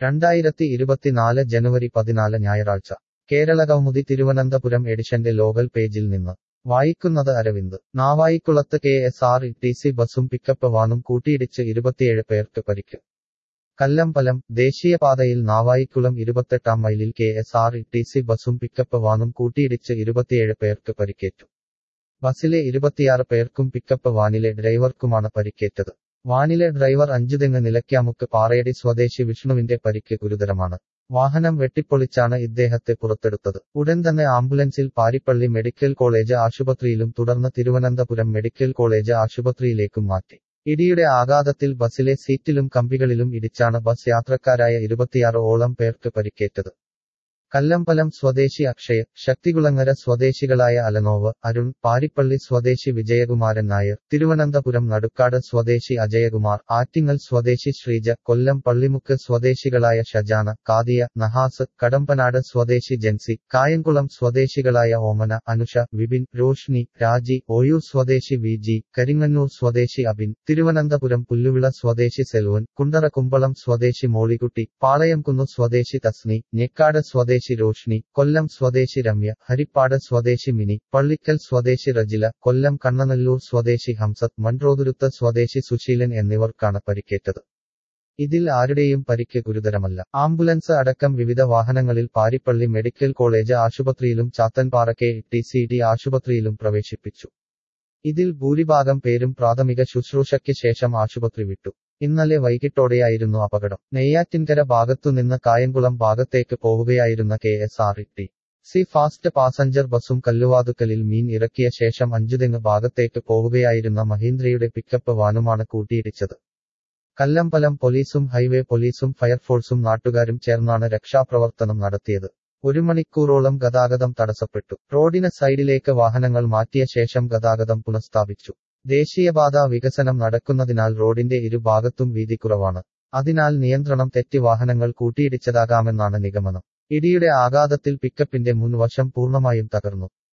രണ്ടായിരത്തി ഇരുപത്തിനാല് ജനുവരി പതിനാല് ഞായറാഴ്ച കേരളകൗമുദി തിരുവനന്തപുരം എഡിഷന്റെ ലോകൽ പേജിൽ നിന്ന് വായിക്കുന്നത് അരവിന്ദ് നാവായിക്കുളത്ത് K S R T C ബസും പിക്കപ്പ് വാനും കൂട്ടിയിടിച്ച് ഇരുപത്തിയേഴ് പേർക്ക് പരിക്ക് കല്ലമ്പലം ദേശീയപാതയിൽ നാവായിക്കുളം ഇരുപത്തെട്ടാം മൈലിൽ K S R T C ബസും പിക്കപ്പ് വാനും കൂട്ടിയിടിച്ച് ഇരുപത്തിയേഴ് പേർക്ക് പരിക്കേറ്റു ബസിലെ ഇരുപത്തിയാറ് പേർക്കും പിക്കപ്പ് വാനിലെ ഡ്രൈവർക്കുമാണ് പരിക്കേറ്റത് വാനിലെ ഡ്രൈവർ അഞ്ചുതെങ്ങ് നിലയ്ക്കാമുക്ക് പാറയടി സ്വദേശി വിഷ്ണുവിന്റെ പരിക്ക് ഗുരുതരമാണ് വാഹനം വെട്ടിപ്പൊളിച്ചാണ് ഇദ്ദേഹത്തെ പുറത്തെടുത്തത് ഉടൻ തന്നെ ആംബുലൻസിൽ പാരിപ്പള്ളി മെഡിക്കൽ കോളേജ് ആശുപത്രിയിലും തുടർന്ന് തിരുവനന്തപുരം മെഡിക്കൽ കോളേജ് ആശുപത്രിയിലേക്കും മാറ്റി ഇടിയുടെ ആഘാതത്തിൽ ബസിലെ സീറ്റിലും കമ്പികളിലും ഇടിച്ചാണ് ബസ് യാത്രക്കാരായ ഇരുപത്തിയാറ് ഓളം പേർക്ക് പരിക്കേറ്റത് കല്ലമ്പലം സ്വദേശി അക്ഷയ് ശക്തികുളങ്ങര സ്വദേശികളായ അലനോവ് അരുൺ പാരിപ്പള്ളി സ്വദേശി വിജയകുമാരൻ നായർ തിരുവനന്തപുരം നടുക്കാട് സ്വദേശി അജയകുമാർ ആറ്റിങ്ങൽ സ്വദേശി ശ്രീജ കൊല്ലം പള്ളിമുക്ക് സ്വദേശികളായ ഷജാന കാദിയ നഹാസ് കടമ്പനാട് സ്വദേശി ജെൻസി കായംകുളം സ്വദേശികളായ ഓമന അനുഷ വിപിൻ രോഷ്നി രാജി ഓയൂർ സ്വദേശി വി ജി കരിങ്ങന്നൂർ സ്വദേശി അബിൻ തിരുവനന്തപുരം പുല്ലുവിള സ്വദേശി സെൽവൻ കുണ്ടറ കുമ്പളം സ്വദേശി മോളികുട്ടി പാളയംകുന്നു സ്വദേശി തസ്നി ഞെക്കാട് സ്വദേശി സ്വദേശി രോഷ്നി കൊല്ലം സ്വദേശി രമ്യ ഹരിപ്പാട് സ്വദേശി മിനി പള്ളിക്കൽ സ്വദേശി റജില കൊല്ലം കണ്ണനല്ലൂർ സ്വദേശി ഹംസത്ത് മൺട്രോതുരുത്ത് സ്വദേശി സുശീലൻ എന്നിവർക്കാണ് പരിക്കേറ്റത് ഇതിൽ ആരുടെയും പരിക്ക് ഗുരുതരമല്ല ആംബുലൻസ് അടക്കം വിവിധ വാഹനങ്ങളിൽ പാരിപ്പള്ളി മെഡിക്കൽ കോളേജ് ആശുപത്രിയിലും Chathanpara K T C D ആശുപത്രിയിലും പ്രവേശിപ്പിച്ചു ഇതിൽ ഭൂരിഭാഗം പേരും പ്രാഥമിക ശുശ്രൂഷയ്ക്ക് ശേഷം ആശുപത്രി വിട്ടു ഇന്നലെ വൈകിട്ടോടെയായിരുന്നു അപകടം നെയ്യാറ്റിൻകര ഭാഗത്തുനിന്ന് കായംകുളം ഭാഗത്തേക്ക് പോവുകയായിരുന്ന K S R T C fast passenger ബസും കല്ലുവാതുക്കലിൽ മീൻ ഇറക്കിയ ശേഷം അഞ്ചുതെങ്ങ് ഭാഗത്തേക്ക് പോവുകയായിരുന്ന മഹീന്ദ്രയുടെ പിക്കപ്പ് വാനുമാണ് കൂട്ടിയിടിച്ചത് കല്ലമ്പലം പോലീസും ഹൈവേ പോലീസും ഫയർഫോഴ്സും നാട്ടുകാരും ചേർന്നാണ് രക്ഷാപ്രവർത്തനം നടത്തിയത് ഒരു മണിക്കൂറോളം ഗതാഗതം തടസ്സപ്പെട്ടു റോഡിന് സൈഡിലേക്ക് വാഹനങ്ങൾ മാറ്റിയ ശേഷം ഗതാഗതം പുനഃസ്ഥാപിച്ചു ദേശീയപാത വികസനം നടക്കുന്നതിനാൽ റോഡിന്റെ ഇരുഭാഗത്തും വീതി കുറവാണ് അതിനാൽ നിയന്ത്രണം തെറ്റി വാഹനങ്ങൾ കൂട്ടിയിടിച്ചതാകാമെന്നാണ് നിഗമനം ഇടിയുടെ ആഘാതത്തിൽ പിക്കപ്പിന്റെ മുൻവശം പൂർണ്ണമായും തകർന്നു